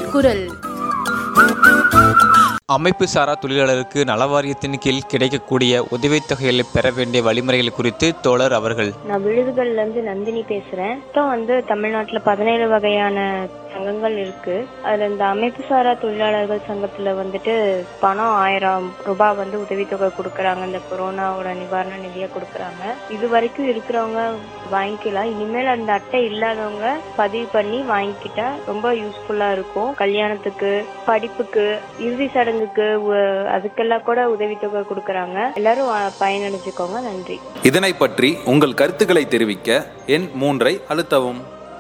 குரல் அமைப்பு சாரா தொழிலாளருக்கு நலவாரியத்தின் கீழ் கிடைக்கக்கூடிய உதவித்தொகைகளை பெற வேண்டிய வழிமுறைகள் குறித்து தோழர் அவர்கள் நான் விழுதுகள்ல இருந்து நந்தினி பேசுறேன் மொத்தம் வந்து தமிழ்நாட்டுல பதினேழு வகையான சங்கங்கள் இருக்கு அதுல இந்த அமைப்பு சாரா தொழிலாளர்கள் சங்கத்துல வந்துட்டு பணம் ஆயிரம் ரூபாய் வந்து உதவித்தொகை கொடுக்கறாங்க இந்த கொரோனாவோட நிவாரண நிதியா கொடுக்கறாங்க இது வரைக்கும் இருக்கிறவங்க வாங்கிக்கலாம் இனிமேல் அந்த அட்டை இல்லாதவங்க பதிவு பண்ணி வாங்கிக்கிட்டா ரொம்ப யூஸ்ஃபுல்லா இருக்கும் கல்யாணத்துக்கு படிப்புக்கு இறுதி சடங்குக்கு உ- அதுக்கெல்லாம் கூட உதவித்தொகை கொடுக்கறாங்க எல்லாரும் அஹ், பயனடைஞ்சுக்கோங்க நன்றி இதனை பற்றி உங்கள் கருத்துக்களை தெரிவிக்க எண் மூன்றை அழுத்தவும்